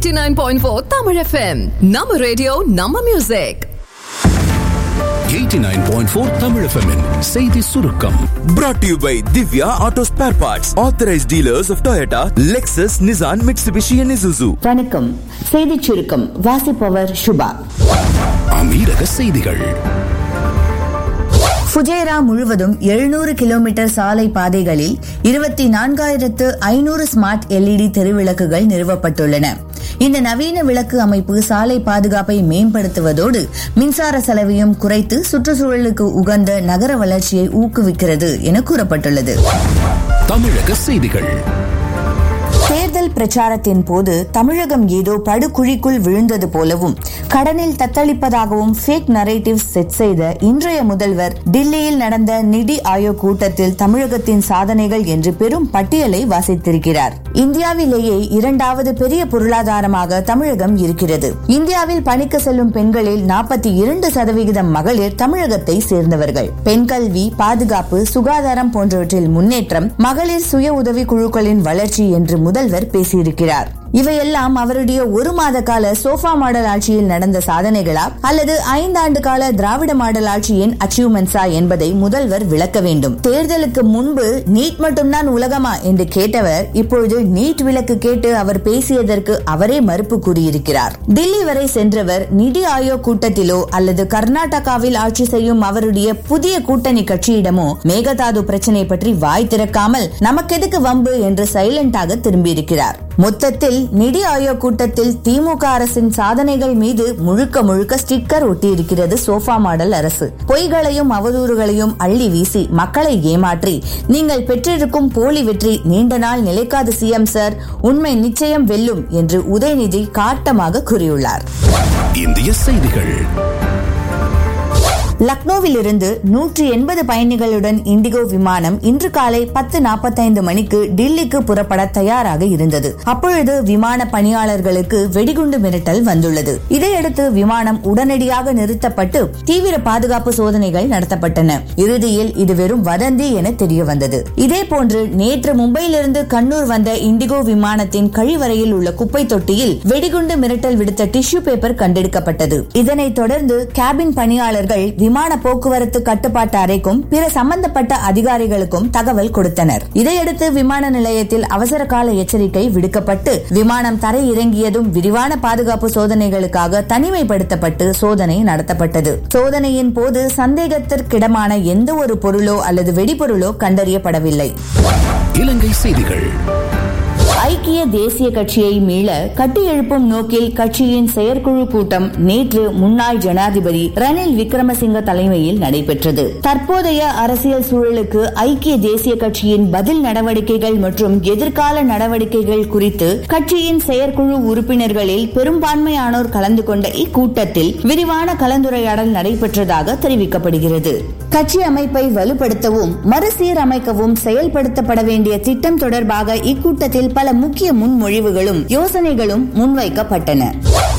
89.4 Tamil FM. நம்ம radio நம்ம music 89.4 Tamil FM -இன் செய்தி சுருக்கம் Brought to you by Divya Auto Spare Parts, authorized dealers of Toyota, Lexus, Nissan, Mitsubishi, and Isuzu. வணக்கம் செய்திச் சுருக்கம் வாசிப்பவர் சுபா அமீரக செய்திகள் ஃபுஜேரா முழுவதும் எழுநூறு கிலோமீட்டர் சாலை பாதைகளில் இருபத்தி நான்காயிரத்து ஐநூறு ஸ்மார்ட் எல்இடி தெருவிளக்குகள் நிறுவப்பட்டுள்ளன இந்த நவீன விளக்கு அமைப்பு சாலை பாதுகாப்பை மேம்படுத்துவதோடு மின்சார செலவையும் குறைத்து சுற்றுச்சூழலுக்கு உகந்த நகர வளர்ச்சியை ஊக்குவிக்கிறது என கூறப்பட்டுள்ளது தமிழக செய்திகள் தேர்தல் பிரச்சாரத்தின் போது தமிழகம் ஏதோ படுகுழிக்குள் விழுந்தது போலவும் கடனில் தத்தளிப்பதாகவும் ஃபேக் நரேட்டிவ் செட் செய்த இன்றைய முதல்வர் டில்லியில் நடந்த நிதி ஆயோக் கூட்டத்தில் தமிழகத்தின் சாதனைகள் என்று பெரும் பட்டியலை வாசித்திருக்கிறார் இந்தியாவிலேயே இரண்டாவது பெரிய பொருளாதாரமாக தமிழகம் இருக்கிறது இந்தியாவில் பணிக்கு செல்லும் பெண்களில் நாற்பத்தி இரண்டு சதவிகிதம் மகளிர் தமிழகத்தை சேர்ந்தவர்கள் பெண் கல்வி பாதுகாப்பு சுகாதாரம் போன்றவற்றில் முன்னேற்றம் மகளிர் சுய உதவி குழுக்களின் வளர்ச்சி என்று முதல்வர் பேசியிருக்கிறார் இவையெல்லாம் அவருடைய ஒரு மாத கால சோஃபா மாடல் ஆட்சியில் நடந்த சாதனைகளா அல்லது ஐந்தாண்டு கால திராவிட மாடல் ஆட்சியின் அச்சீவ்மெண்ட்ஸா என்பதை முதல்வர் விளக்க வேண்டும் தேர்தலுக்கு முன்பு நீட் மட்டும்தான் உலகமா என்று கேட்டவர் இப்பொழுது நீட் விலக்கு கேட்டு அவர் பேசியதற்கு அவரே மறுப்பு கூறியிருக்கிறார் டில்லி வரை சென்றவர் நிதி ஆயோக் கூட்டத்திலோ அல்லது கர்நாடகாவில் ஆட்சி செய்யும் அவருடைய புதிய கூட்டணி கட்சியிடமோ மேகதாது பிரச்சனை பற்றி வாய் திறக்காமல் நமக்கெதுக்கு வம்பு என்று சைலண்டாக திரும்பியிருக்கிறார் மொத்தத்தில் நிதி ஆயோக் கூட்டத்தில் திமுக அரசின் சாதனைகள் மீது முழுக்க முழுக்க ஸ்டிக்கர் ஒட்டியிருக்கிறது சோஃபா மாடல் அரசு பொய்களையும் அவதூறுகளையும் அள்ளி வீசி மக்களை ஏமாற்றி நீங்கள் பெற்றிருக்கும் போலி வெற்றி நீண்ட நாள் நிலைக்காது சிஎம் சார் உண்மை நிச்சயம் வெல்லும் என்று உதயநிதி காட்டமாக கூறியுள்ளார் இந்திய செய்திகள் லக்னோவில் இருந்து நூற்றி எண்பது பயணிகளுடன் இண்டிகோ விமானம் இன்று காலை பத்து நாற்பத்தைந்து மணிக்கு டில்லிக்கு புறப்பட தயாராக இருந்தது அப்பொழுது விமான பணியாளர்களுக்கு வெடிகுண்டு மிரட்டல் வந்துள்ளது இதையடுத்து விமானம் உடனடியாக நிறுத்தப்பட்டு தீவிர பாதுகாப்பு சோதனைகள் நடத்தப்பட்டன இறுதியில் இது வெறும் வதந்தி என தெரிய வந்தது இதேபோன்று நேற்று மும்பையிலிருந்து கண்ணூர் வந்த இண்டிகோ விமானத்தின் கழிவறையில் உள்ள குப்பை தொட்டியில் வெடிகுண்டு மிரட்டல் விடுத்த டிஷ்யூ பேப்பர் கண்டெடுக்கப்பட்டது இதனைத் தொடர்ந்து கேபின் பணியாளர்கள் விமான போக்குவரத்து கட்டுப்பாட்டு அறைக்கும் பிற சம்பந்தப்பட்ட அதிகாரிகளுக்கும் தகவல் கொடுத்தனர் இதையடுத்து விமான நிலையத்தில் அவசர கால எச்சரிக்கை விடுக்கப்பட்டு விமானம் தரை இறங்கியதும் விரிவான பாதுகாப்பு சோதனைகளுக்காக தனிமைப்படுத்தப்பட்டு சோதனை நடத்தப்பட்டது சோதனையின் போது சந்தேகத்திற்கிடமான எந்த ஒரு பொருளோ அல்லது வெடிபொருளோ கண்டறியப்படவில்லை இலங்கை செய்திகள் ஐக்கிய தேசிய கட்சியை மீள கட்டியெழுப்பும் நோக்கில் கட்சியின் செயற்குழு கூட்டம் நேற்று முன்னாள் ஜனாதிபதி ரணில் விக்ரமசிங்க தலைமையில் நடைபெற்றது தற்போதைய அரசியல் சூழலுக்கு ஐக்கிய தேசிய கட்சியின் பதில் நடவடிக்கைகள் மற்றும் எதிர்கால நடவடிக்கைகள் குறித்து கட்சியின் செயற்குழு உறுப்பினர்களில் பெரும்பான்மையானோர் கலந்து கொண்ட இக்கூட்டத்தில் விரிவான கலந்துரையாடல் நடைபெற்றதாக தெரிவிக்கப்படுகிறது கட்சி அமைப்பை வலுப்படுத்தவும் மறுசீரமைக்கவும் செயல்படுத்தப்பட வேண்டிய திட்டம் தொடர்பாக இக்கூட்டத்தில் பல முக்கிய முன்மொழிவுகளும் யோசனைகளும் முன்வைக்கப்பட்டன